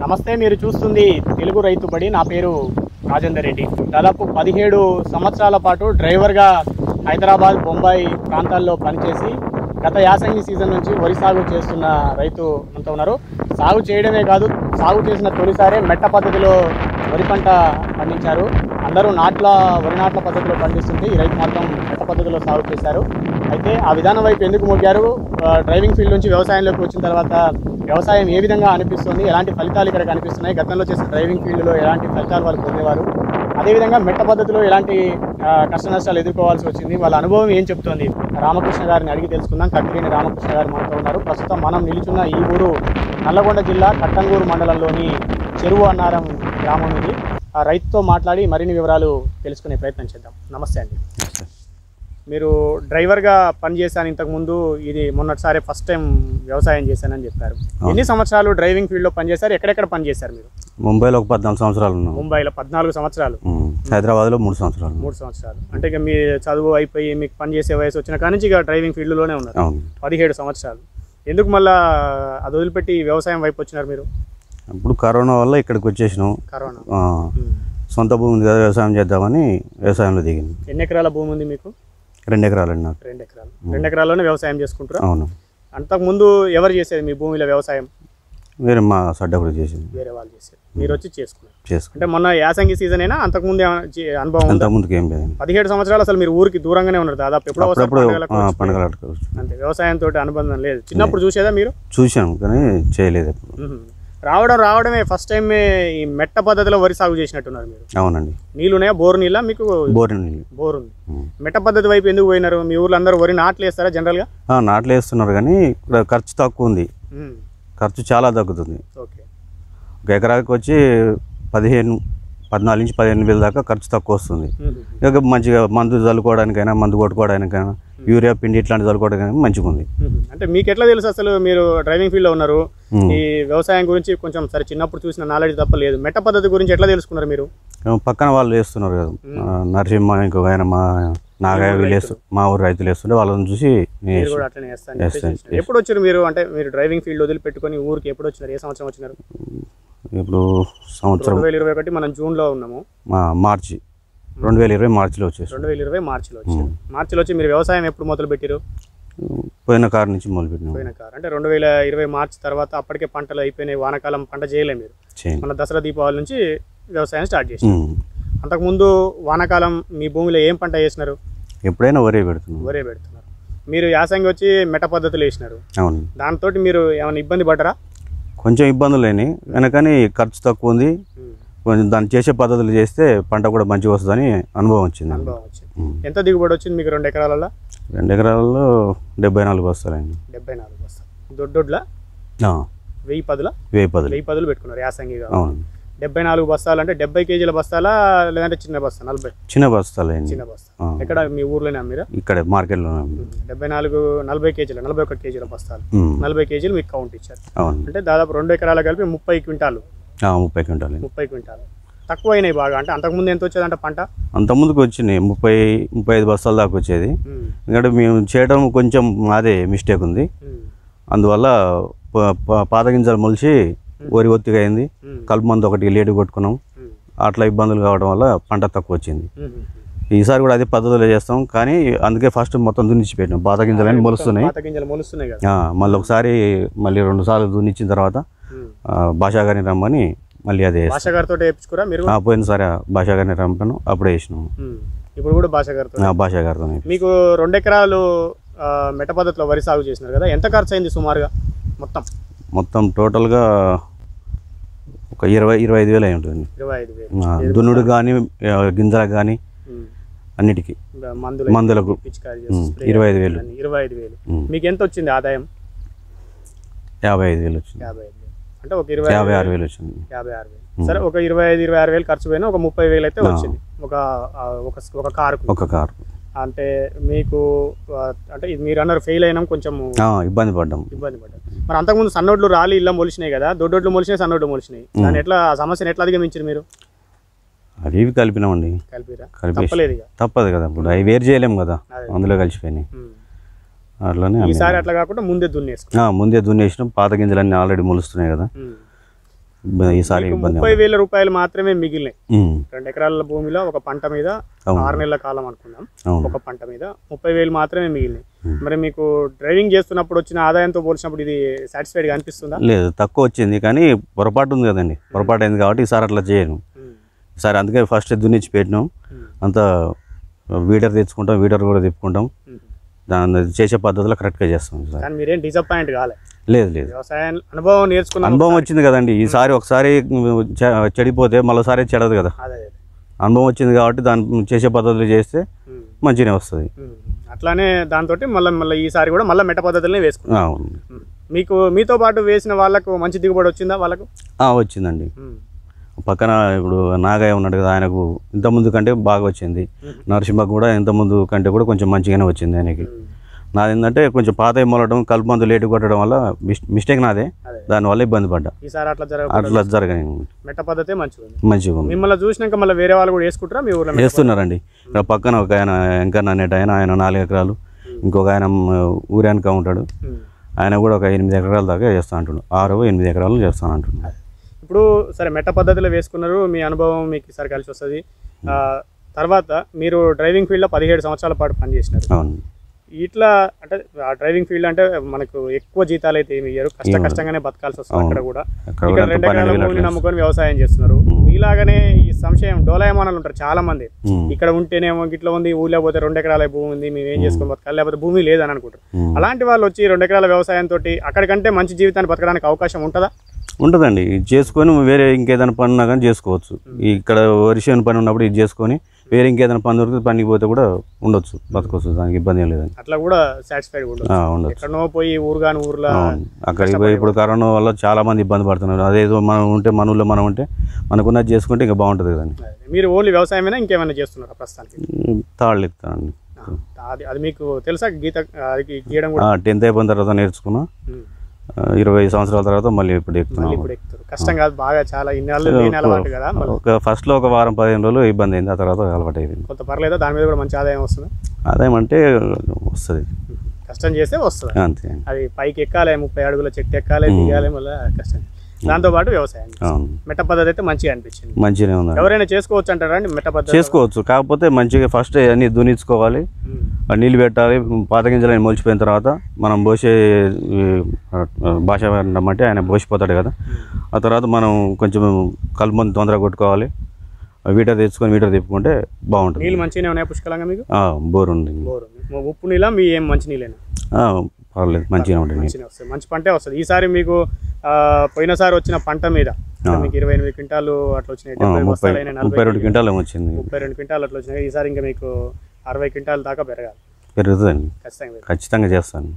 నమస్తే మీరు చూస్తుంది తెలుగు రైతు బడి నా పేరు రాజేందర్ రెడ్డి దాదాపు పదిహేడు సంవత్సరాల పాటు డ్రైవర్గా హైదరాబాద్ బొంబాయి ప్రాంతాల్లో పనిచేసి గత యాసంగి సీజన్ నుంచి వరి సాగు చేస్తున్న రైతు అంతా ఉన్నారు సాగు చేయడమే కాదు సాగు చేసిన తొలిసారే మెట్ట పద్ధతిలో వరి పంట పండించారు అందరూ నాట్ల వరి నాట్ల పద్ధతిలో పండిస్తుంటే ఈ రైతు మాత్రం మెట్ట పద్ధతిలో సాగు చేశారు అయితే ఆ విధానం వైపు ఎందుకు మొగ్గారు ఆ, డ్రైవింగ్ ఫీల్డ్ నుంచి వ్యవసాయంలోకి వచ్చిన తర్వాత వ్యవసాయం ఏ విధంగా అనిపిస్తుంది ఎలాంటి ఫలితాలు ఇక్కడ కనిపిస్తున్నాయి గతంలో చేసిన డ్రైవింగ్ ఫీల్డ్లో ఎలాంటి ఫలితాలు వాళ్ళు పొందేవారు అదేవిధంగా మెట్ట పద్ధతిలో ఎలాంటి ఆ, కష్ట నష్టాలు ఎదుర్కోవాల్సి వచ్చింది వాళ్ళ అనుభవం ఏం చెప్తోంది రామకృష్ణ గారిని అడిగి తెలుసుకుందాం కత్తిరేని రామకృష్ణ గారు మనతో ఉన్నారు ప్రస్తుతం మనం నిలుచున్న ఈ ఊరు నల్లగొండ జిల్లా కట్టంగూరు మండలంలోని చెరువు అన్నారం గ్రామం ఇది ఆ రైతుతో మాట్లాడి మరిన్ని వివరాలు తెలుసుకునే ప్రయత్నం చేద్దాం నమస్తే అండి మీరు డ్రైవర్గా పనిచేశాను ఇంతకుముందు ఇది మొన్నటిసారి ఫస్ట్ టైం వ్యవసాయం చేశానని చెప్పారు ఎన్ని సంవత్సరాలు డ్రైవింగ్ ఫీల్డ్లో పనిచేశారు ఎక్కడెక్కడ పనిచేశారు మీరు ముంబైలో ఒక పద్నాలుగు సంవత్సరాలు ఉన్నాం ముంబైలో పద్నాలుగు సంవత్సరాలు ఉమ్. హైదరాబాద్లో మూడు సంవత్సరాలు ఉన్నాం. మూడు సంవత్సరాలు అంటే ఇక మీ చదువు అయిపోయి మీకు పనిచేసే వయసు వచ్చిన కాడి నుంచి ఇక డ్రైవింగ్ ఫీల్డ్లోనే ఉన్నారు అవును పదిహేడు సంవత్సరాలు ఎందుకు మళ్ళా అది వదిలిపెట్టి వ్యవసాయం వైపు వచ్చినారు మీరు ఇప్పుడు కరోనా వల్ల ఇక్కడికి వచ్చేసినాం కరోనా ఆ, ఉమ్. సొంత భూమి ఉంది కదా వ్యవసాయం చేద్దామని వ్యవసాయంలో దిగింది ఎన్ని ఎకరాల భూమి ఉంది మీకు రెండు ఎకరాలండి నాకు రెండు ఎకరాలు రెండు ఎకరాల్లోనే వ్యవసాయం చేసుకుంటారా అవును అంతకుముందు ఎవరు చేసేది మీ భూమిలో వ్యవసాయం వేరే మా సడ్డ కూడా చేసింది వేరే వాళ్ళు చేసేది మీరు వచ్చి చేసుకున్నారు చేసుకుంటాం అంటే మొన్న యాసంగి సీజన్ అయినా అంతకుముందు ఏమైనా చే- అనుభవం ఉందా అంత ముందుకు ఏం లేదు పదిహేడు సంవత్సరాలు అసలు మీరు ఊరికి దూరంగానే ఉన్నారు దాదాపు ఎప్పుడో ఒకసారి అప్పుడప్పుడు పండగలకు ఆ, వచ్చి- పండగలు ఆడుకోవచ్చు అంతే వ్యవసాయంతో అనుబంధం లేదు చిన్నప్పుడు చూసేదా మీరు చూసాం కానీ చేయలేదు ఎప్పుడు మ్మ్. రావడం రావడమే ఫస్ట్ టైం ఈ మెట్ట పద్ధతిలో వరి సాగు చేసినట్టున్నారు మీరు అవునండి నీళ్ళున్నాయా బోరు నీళ్ళ మీకు బోరిన నీళ్ళు బోర్ ఉంది ఉమ్. మెట్ట పద్ధతి వైపు ఎందుకు పోయినారు మీ ఊర్లో అందరూ వరి నాట్లు వేస్తారా జనరల్గా ఆ, నాట్లు వేస్తున్నారు కానీ ఇక్కడ ఖర్చు తక్కువ ఉంది ఖర్చు చాలా తగ్గుతుంది ఓకే ఒక ఎకరాకి వచ్చి పదిహేను పద్నాలుగు నుంచి పదిహేను వేల దాకా ఖర్చు తక్కువ వస్తుంది ఇక మంచిగా మందు చల్లుకోవడానికైనా మందు కొట్టుకోవడానికైనా యూరియా పిండి ఇట్లాంటి చల్లుకోవడానికైనా మంచిగా ఉంది అంటే మీకు ఎట్లా తెలుసు అసలు మీరు డ్రైవింగ్ ఫీల్డ్లో ఉన్నారు ఉమ్. ఈ వ్యవసాయం గురించి కొంచెం సరే చిన్నప్పుడు చూసిన నాలెడ్జ్ తప్ప లేదు మెట్ట పద్ధతి గురించి ఎట్లా తెలుసుకున్నారు మీరు పక్కన వాళ్ళు వేస్తున్నారు కదా ఆ, నరసింహ ఇంకొక ఆయన మా నాగయ్య వీళ్ళు వేస్తు మా ఊరు రైతులు వేస్తుంటే వాళ్ళని చూసి నేను మీరు వేసాను. కూడా అట్లనే చేస్తాను చేస్తాను, చెప్పేసి ఎప్పుడు వచ్చారు మీరు అంటే మీరు డ్రైవింగ్ ఫీల్డ్ వదిలిపెట్టుకొని ఊరికి ఎప్పుడు వచ్చినారు ఏ సంవత్సరం వచ్చినారు ఇప్పుడు సంవత్సరం రెండు వేల ఇరవై ఒకటి మనం జూన్లో ఉన్నాము మా మార్చి రెండు వేల ఇరవై మార్చిలో వచ్చేసి రెండు వేల ఇరవై మార్చిలో వచ్చారు మార్చిలో వచ్చి మీరు వ్యవసాయం ఎప్పుడు మొదలు పెట్టారు పోయిన కారు నుంచి మొదలుపెట్టినాం పోయిన కారు అంటే రెండు వేల ఇరవై మార్చి తర్వాత అప్పటికే పంటలు అయిపోయినాయి వానాకాలం పంట చేయలేము మీరు చేయండి మన దసరా దీపావళి నుంచి వ్యవసాయం స్టార్ట్ చేసి ఉమ్. అంతకుముందు వానాకాలం మీ భూమిలో ఏం పంట వేసినారు ఎప్పుడైనా వరే పెడుతున్నాం వరే పెడుతున్నారు మీరు యాసంగి వచ్చి మెట పద్ధతులు వేసినారు అవును దాంతో మీరు ఏమైనా ఇబ్బంది పడ్డరా కొంచెం ఇబ్బందులు అయినాయి కానీ కానీ ఖర్చు తక్కువ ఉంది కొంచెం దాన్ని చేసే పద్ధతులు చేస్తే పంట కూడా మంచిగా వస్తుందని అనుభవం వచ్చింది అనుభవం వచ్చింది ఉమ్. ఎంత దిగుబడి వచ్చింది మీకు రెండు ఎకరాలలో రెండు ఎకరాలలో డెబ్బై నాలుగు వస్తాయండి డెబ్బై నాలుగు వస్తాయి దొడ్డొడ్ల ఆ, వెయ్యి పదుల వెయ్యి పదులు వెయ్యి పదులు పెట్టుకున్నారు యాసంగిగా అవును డెబ్బై నాలుగు బస్తాలు అంటే డెబ్బై కేజీల బస్తాలా లేదంటే చిన్న బస్తా నలభై చిన్న బస్తాలు అండి చిన్న బస్తా ఆ. ఎక్కడ మీ ఊర్లోనే అమ్మిరా ఇక్కడ మార్కెట్లో డెబ్బై నాలుగు నలభై కేజీల నలభై ఒక్క కేజీల బస్తాలు ఉమ్, నలభై కేజీలు మీకు కౌంట్ ఇచ్చారు అవును అంటే దాదాపు రెండు ఎకరాలు కలిపి ముప్పై క్వింటాలు ఆ, ముప్పై క్వింటాలు ముప్పై క్వింటాలు తక్కువ అయినాయి బాగా అంటే అంతకుముందు ఎంత వచ్చేదంట పంట అంత ముందుకు వచ్చినాయి ముప్పై ముప్పై ఐదు బస్తాల దాకా వచ్చేది ఉమ్, ఎందుకంటే మేము చేయడం కొంచెం అదే మిస్టేక్ ఉంది ఉమ్, అందువల్ల ప- ప- పాత గింజలు మొలిచి వరి ఒత్తిగా అయింది ఉమ్, కలుపు మందు ఒకటి లేటు కొట్టుకున్నాం ఉమ్, అట్లా ఇబ్బందులు కావడం వల్ల పంట తక్కువ వచ్చింది ఉమ్, ఉమ్. ఈసారి కూడా అదే పద్ధతిలో చేస్తాం కానీ అందుకే ఫస్ట్ మొత్తం దున్నిచ్చి పెట్టినాం పాత గింజలు అని మొలుస్తున్నాయి పాత గింజలు మొలుస్తున్నాయి కదా ఆ, మళ్ళీ ఒకసారి మళ్ళీ రెండు సార్లు దున్నిచ్చిన తర్వాత ఉమ్. ఆ, భాషా గారిని రమ్మని మళ్ళీ అదే వేస్తాం. భాష గారితో వేయించుకురా మీరు ఆ, పోయినసారి ఆ భాషా గారిని రమ్మను అప్పుడే వేసినాం ఉమ్. ఇప్పుడు కూడా భాష గారితో ఆ, భాషా గారితో మీకు రెండు ఎకరాలు ఆ, మెట్ట పద్ధతిలో వరి సాగు చేసినారు కదా ఎంత ఖర్చు అయింది సుమారుగా మొత్తం మొత్తం టోటల్గా ఒక ఇరవై iరవై ఐదు వేలు అయి ఉంటుంది ఇరవై ఐదు వేలు ఆ, దున్నుడు కానీ గింజలకు కానీ ఉమ్. అన్నిటికీ ఇంకా మందులు మందులకు పిచికారీ చేసి ఉమ్, స్ప్రే ఇరవై ఐదు వేలు అన్ని ఇరవై ఐదు వేలు ఉమ్, మీకు ఎంత వచ్చింది ఆదాయం యాభై ఐదు వేలు వచ్చింది యాభై ఐదు వేలు అంటే ఒక ఇరవై యాభై ఆరు వేలు వచ్చింది యాభై ఆరు వేలు సరే ఒక ఇరవై ఐదు ఇరవై ఆరు వేలు ఖర్చు పోయినా ఒక ముప్పై వేలు అయితే వచ్చింది ఒక ఆ, ఒక ఒక కారుకు ఒక కారు అంటే మీకు ఆ, అంటే ఇది మీరు అన్నారు ఫెయిల్ అయినాం కొంచెం ఆ, ఇబ్బంది పడ్డాం ఇబ్బంది పడ్డారు మరి అంతకుముందు సన్నోడ్లు రాలి ఇళ్ళ మొలిచినాయి కదా దొడ్డోడ్లు మొలిచినాయి సన్నోడ్లు మొలిచినాయి దాని ఎట్లా ఆ సమస్యను ఎట్లా అధిగమించారు మీరు అవి ఇవి కలిపినామండి కలిపిరా కలిపేసి తప్పలేదు ఇక తప్పదు కదా ఇప్పుడు అవి వేరు చేయలేము కదా అదే. అందులో కలిసిపోయినాయి ఉమ్. అట్లనే అమ్మాం. ఈసారి అట్లా కాకుండా ముందే దున్నేసుకో ఆ, ముందే దున్నేసినాం పాత గింజలన్నీ ఆల్రెడీ మొలుస్తున్నాయి కదా ఉమ్. ఇబ్బ- ఈసారి మీకు ఇబ్బంది ముప్పై వేల రూపాయలు మాత్రమే మిగిలినాయి ఉమ్, రెండు ఎకరాల భూమిలో ఒక పంట మీద అవును. ఆరు నెలల కాలం అనుకుందాం అవును ఒక పంట మీద ముప్పై వేలు మాత్రమే మిగిలినాయి మరి మీకు డ్రైవింగ్ చేస్తున్నప్పుడు వచ్చిన ఆదాయంతో పోల్చినప్పుడు ఇది సాటిస్ఫైడ్గా అనిపిస్తుందా లేదు తక్కువ వచ్చింది కానీ పొరపాటు ఉంది కదండి పొరపాటు అయింది కాబట్టి ఈసారి అట్లా చేయను ఉమ్. ఈసారి అందుకే ఫస్ట్ దున్నిచ్చి పెట్టినాం ఉమ్. అంతా వీడర్ తెచ్చుకుంటాం వీడర్ కూడా తిప్పుకుంటాం ఉమ్. దాన్ని చేసే పద్ధతిలో కరెక్ట్గా చేస్తాం ఈసారి కానీ మీరేం డిసప్పాయింట్ కాలే లేదు లేదు వ్యవసాయం అనుభవం నేర్చుకున్నాం అనుభవం వచ్చింది కదండి ఈసారి ఒకసారి చె- చెడిపోతే మరోసారి చెడదు కదా అదే అదే. అనుభవం వచ్చింది కాబట్టి దాన్ని చేసే పద్ధతులు చేస్తే ఉమ్. మంచిగానే వస్తుంది ఉమ్. అట్లానే దాంతో మళ్ళీ మళ్ళీ ఈసారి కూడా మళ్ళీ మెట్ట పద్ధతులనే వేసుకున్నాం అవును ఉమ్. మీకు మీతో పాటు వేసిన వాళ్ళకు మంచి దిగుబడి వచ్చిందా వాళ్ళకు ఆ, వచ్చిందండి ఉమ్. పక్కన ఇప్పుడు నాగయ్య ఉన్నాడు కదా ఆయనకు ఇంతకుముందు కంటే బాగా వచ్చింది ఉమ్. నరసింహకు కూడా ఇంతకుముందు కంటే కూడా కొంచెం మంచిగానే వచ్చింది ఆయనకి ఉమ్. నాది ఏంటంటే కొంచెం పాత మొలటం కలుపు మందు లేటు కొట్టడం వల్ల మిస్- మిస్టేక్ నాదే అదే దానివల్ల ఇబ్బంది పడ్డా ఈసారి అట్లా జరగ అట్లా జరగని మెట్ట పద్ధతే మంచిగా ఉంది మంచిగా ఉంది మిమ్మల్ని చూసినాక మళ్ళీ వేరే వాళ్ళు కూడా వేసుకుంటారా మీ ఊర్లో మెట్ట వేస్తున్నారండి ఇక్కడ పక్కన ఒక ఆయన వెంకన్న అనేట ఆయన ఆయన నాలుగు ఎకరాలు ఇంకొక ఆయన ఊరానిక ఉంటాడు పద్ధతి? ఉమ్. ఆయన కూడా ఒక ఎనిమిది ఎకరాల దాకా చేస్తా అంటున్నాడు ఆరు ఎనిమిది ఎకరాలు చేస్తాను అంటున్నాడు ఇప్పుడు సరే మెట్ట పద్ధతిలో వేసుకున్నారు మీ అనుభవం మీకు ఈసారి కలిసి వస్తుంది ఆ, తర్వాత మీరు డ్రైవింగ్ ఫీల్డ్లో పదిహేడు సంవత్సరాల పాటు పనిచేసినారు అవును ఇట్లా అంటే ఆ డ్రైవింగ్ ఫీల్డ్ అంటే మనకు ఎక్కువ జీతాలు అయితే ఏమి ఇయ్యరు కష్ట కష్టంగానే బతకాల్సి వస్తుంది అక్కడ కూడా అక్కడ ఇక్కడ కూడా ఎంత రెండు పన్నెండు ఎకరాల వేలు భూమిని అట్లా నమ్ముకొని వ్యవసాయం చేస్తున్నారు ఇలాగనే ఈ సంశయం డోలాయమానాలు ఉంటారు చాలా మంది ఉమ్, ఇక్కడ ఉంటేనేమో ఇట్లా ఉంది ఊళ్ళో పోతే రెండు ఎకరాల భూమి ఉంది మేము ఏం చేసుకొని బతకాలి లేకపోతే భూమి లేదని అనుకుంటారు ఉమ్. అలాంటి వాళ్ళు వచ్చి రెండు ఎకరాల వ్యవసాయంతో అక్కడికంటే మంచి జీవితాన్ని బతకడానికి అవకాశం ఉంటుందా ఉంటుందండి ఇది చేసుకొని వేరే ఇంకేదైనా పని ఉన్నా కానీ చేసుకోవచ్చు ఇక్కడ వరిసేను పని ఉన్నప్పుడు ఇది చేసుకొని వేరే ఇంకేదైనా పని దొరికితే పనికి పోతే కూడా ఉండొచ్చు బతకొచ్చు దానికి ఇబ్బంది ఏం లేదండి అట్లా కూడా సాటిస్ఫైడ్ ఉండదు ఆ, ఉండొచ్చు ఎక్కడనో పోయి ఊరుగాని ఊర్లో అవును అక్కడికి పోయి ఇప్పుడు కరోనా వల్ల చాలా మంది ఇబ్బంది పడుతున్నారు అదేదో మనం ఉంటే మన ఊళ్ళో మనం ఉంటే మనకున్నది చేసుకుంటే ఇంకా బాగుంటుంది కదండి మీరు ఓన్లీ వ్యవసాయమైనా ఇంకేమైనా చేస్తున్నారా ప్రస్తుతానికి ఉమ్, తాళ్ళు ఎక్కుతానండి అది అది మీకు తెలుసా గీత అది గీయడం కూడా టెన్త్ అయిపోయిన తర్వాత నేర్చుకున్నా ఉమ్. ఆ, ఇరవై సంవత్సరాల తర్వాత మళ్ళీ ఇప్పుడు మళ్ళీ ఎక్కుతున్నాను ఇప్పుడు ఎక్కుతారు కష్టం కాదు బాగా చాలా ఇన్నాళ్ళు లేని అలవాటు కదా మళ్ళీ ఒక ఫస్ట్లో ఒక వారం పదిహేను రోజులు ఇబ్బంది అయింది ఆ తర్వాత అలవాటు అయిపోయింది కొంత పర్లేదా దాని మీద కూడా మంచి ఆదాయం వస్తుంది ఆదాయం అంటే వస్తుంది కష్టం చేస్తే వస్తుంది అంతే అది పైకి ఎక్కాలి ముప్పై అడుగుల చెట్టు ఎక్కాలి దిగాలి మళ్ళీ కష్టం దాంతో పాటు వ్యవసాయం అవును మెట్ట పద్ధతి అయితే మంచిగా అనిపించింది మంచిగానే ఉందండి ఎవరైనా చేసుకోవచ్చు అంటారా అండి మెట్ట పద్ధతి చేసుకోవచ్చు కాకపోతే మంచిగా ఫస్ట్ అన్ని దున్నించుకోవాలి ఉమ్. ఆ నీళ్ళు పెట్టాలి పాత గింజలు మొలిచిపోయిన తర్వాత మనం పోసే ఈ, ఆ, భాష అంటే ఆయన పోసిపోతాడు కదా ఆ తర్వాత మనం కొంచెం కలుపు మంది తొందరగా కొట్టుకోవాలి ఆ వీటర్ తెచ్చుకొని వీటర్ తిప్పుకుంటే బాగుంటుంది నీళ్ళు మంచిగానే ఉన్నాయి పుష్కలంగా మీకు ఆ, బోర్ ఉంది బోరు మీ ఉప్పు నీళ్ళ మీ ఏం మంచి నీళ్ళేనా ఆ, పర్లేదు మంచిగా ఉంటుంది మంచిగా వస్తుంది మంచి పంటే వస్తుంది ఈసారి మీకు ఆ, పోయినసారి వచ్చిన పంట మీద అంటే మీకు ఇరవై ఎనిమిది క్వింటాలు అట్లా వచ్చినాయి ఆ, డెబ్బై ముప్పై బస్తాలైన ముప్పై నలభై రెండు క్వింటాలు ఏమో వచ్చింది ముప్పై రెండు క్వింటాలు అట్లా వచ్చినాయి ఈసారి ఇంకా మీకు అరవై క్వింటాల దాకా పెరగాలి పెరుగుతుందండి ఖచ్చితంగా పెరగాలి. ఖచ్చితంగా చేస్తాను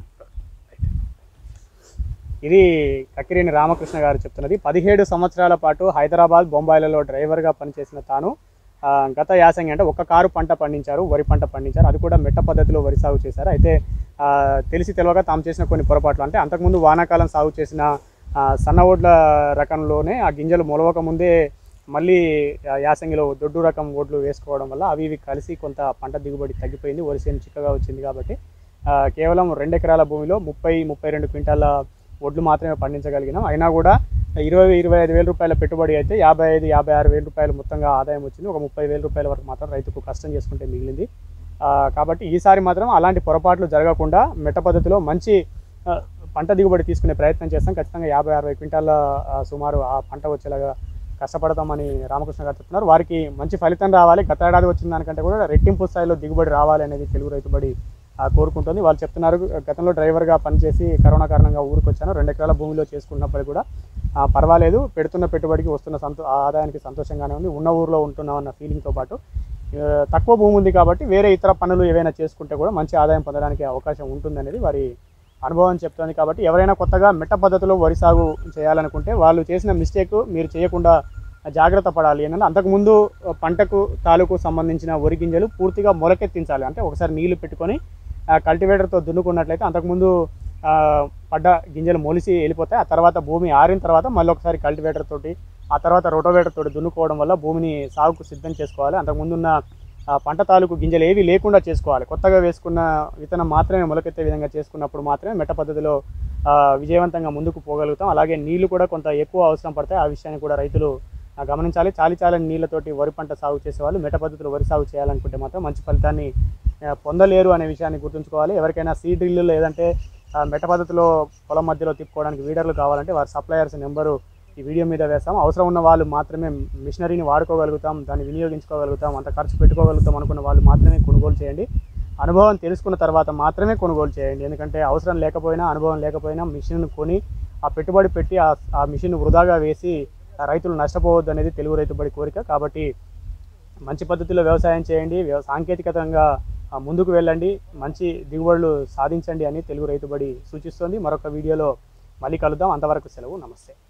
ఇది కక్కిరేని రామకృష్ణ గారు చెప్తున్నది పదిహేడు సంవత్సరాల పాటు హైదరాబాద్ బొంబాయిలలో డ్రైవర్గా పనిచేసిన తాను ఆ, గత యాసంగి అంటే ఒక్క కారు పంట పండించారు వరి పంట పండించారు అది కూడా మెట్ట పద్ధతిలో వరి సాగు చేశారు అయితే ఆ, తెలిసి తెలియక తాము చేసిన కొన్ని పొరపాట్లు అంటే అంతకుముందు వానాకాలం సాగు చేసిన ఆ, సన్న ఓడ్ల రకంలోనే ఆ గింజలు మొలవక ముందే మళ్ళీ ఆ, యాసంగిలో దొడ్డు రకం ఓడ్లు వేసుకోవడం వల్ల అవి ఇవి కలిసి కొంత పంట దిగుబడి తగ్గిపోయింది వరి చేను చిక్కగా వచ్చింది కాబట్టి ఆ, కేవలం రెండు ఎకరాల భూమిలో ముప్పై ముప్పై రెండు క్వింటాల వడ్లు మాత్రమే పండించగలిగినాం అయినా కూడా ఇరవై ఇరవై ఐదు వేల రూపాయల పెట్టుబడి అయితే యాభై ఐదు యాభై ఆరు వేల రూపాయలు మొత్తంగా ఆదాయం వచ్చింది ఒక ముప్పై వేల రూపాయల వరకు మాత్రం రైతుకు కష్టం చేసుకుంటే మిగిలింది ఆ, కాబట్టి ఈసారి మాత్రం అలాంటి పొరపాట్లు జరగకుండా మెట్ట పద్ధతిలో మంచి ఆ, పంట దిగుబడి తీసుకునే ప్రయత్నం చేస్తాం ఖచ్చితంగా యాభై అరవై క్వింటాల ఆ, సుమారు ఆ పంట వచ్చేలాగా కష్టపడతామని రామకృష్ణ గారు చెప్తున్నారు వారికి మంచి ఫలితం రావాలి గత ఏడాది వచ్చిన దానికంటే కూడా రెట్టింపు స్థాయిలో దిగుబడి రావాలి అనేది తెలుగు రైతుబడి ఆ, కోరుకుంటుంది వాళ్ళు చెప్తున్నారు గతంలో డ్రైవర్గా పనిచేసి కరోనా కారణంగా ఊరికి వచ్చాను రెండు ఎకరాల భూమిలో చేసుకున్నప్పటికీ కూడా ఆ, పర్వాలేదు పెడుతున్న పెట్టుబడికి వస్తున్న సంతో ఆ ఆదాయానికి సంతోషంగానే ఉంది ఉన్న ఊరిలో ఉంటున్నామన్న ఫీలింగ్తో పాటు ఆ, తక్కువ భూమి ఉంది కాబట్టి వేరే ఇతర పనులు ఏవైనా చేసుకుంటే కూడా మంచి ఆదాయం పొందడానికి అవకాశం ఉంటుందనేది వారి అనుభవం చెప్తోంది కాబట్టి ఎవరైనా కొత్తగా మిట్ట పద్ధతిలో వరి సాగు చేయాలనుకుంటే వాళ్ళు చేసిన మిస్టేక్ మీరు చేయకుండా జాగ్రత్త పడాలి ఏంటంటే అంతకుముందు పంటకు తాలూకు సంబంధించిన వరి గింజలు పూర్తిగా మొలకెత్తించాలి అంటే ఒకసారి నీళ్లు పెట్టుకొని ఆ కల్టివేటర్తో దున్నుకున్నట్లయితే అంతకుముందు ఆ, పడ్డ గింజలు మొలిసి వెళ్ళిపోతాయి ఆ తర్వాత భూమి ఆరిన తర్వాత మళ్ళీ ఒకసారి కల్టివేటర్ తోటి ఆ తర్వాత రోటోవేటర్ తోటి దున్నుకోవడం వల్ల భూమిని సాగుకు సిద్ధం చేసుకోవాలి అంతకుముందు ఉన్న ఆ పంట తాలూకు గింజలు ఏవి లేకుండా చేసుకోవాలి కొత్తగా వేసుకున్న విత్తనం మాత్రమే మొలకెత్తే విధంగా చేసుకున్నప్పుడు మాత్రమే మెట్ట పద్ధతిలో ఆ, విజయవంతంగా ముందుకు పోగలుగుతాం అలాగే నీళ్లు కూడా కొంత ఎక్కువ అవసరం పడతాయి ఆ విషయాన్ని కూడా రైతులు ఆ, గమనించాలి చాలి చాలని నీళ్లతోటి వరి పంట సాగు చేసే వాళ్ళు మెట్ట పద్ధతిలో వరి సాగు చేయాలనుకుంటే మాత్రం మంచి ఫలితాన్ని ఆ, పొందలేరు అనే విషయాన్ని గుర్తుంచుకోవాలి ఎవరికైనా సీడ్ డ్రిల్ లేదంటే ఆ, మెట్ట పద్ధతిలో పొలం మధ్యలో తిప్పుకోవడానికి వీడర్లు కావాలంటే వారి సప్లయర్స్ నెంబరు ఈ వీడియో మీద వేస్తాం అవసరం ఉన్న వాళ్ళు మాత్రమే మిషనరీని వాడుకోగలుగుతాం దాన్ని వినియోగించుకోగలుగుతాం అంత ఖర్చు పెట్టుకోగలుగుతాం అనుకున్న వాళ్ళు మాత్రమే కొనుగోలు చేయండి అనుభవం తెలుసుకున్న తర్వాత మాత్రమే కొనుగోలు చేయండి ఎందుకంటే అవసరం లేకపోయినా అనుభవం లేకపోయినా మిషన్ కొని ఆ పెట్టుబడి పెట్టి ఆ ఆ మిషన్ వృధాగా వేసి ఆ రైతులు నష్టపోవద్దు అనేది తెలుగు రైతుబడి కోరిక కాబట్టి మంచి పద్ధతిలో వ్యవసాయం చేయండి వ్యవ- సాంకేతికతంగా ఆ, ముందుకు వెళ్ళండి మంచి దిగుబడులు సాధించండి అని తెలుగు రైతుబడి సూచిస్తోంది మరొక వీడియోలో మళ్ళీ కలుద్దాం అంతవరకు సెలవు నమస్తే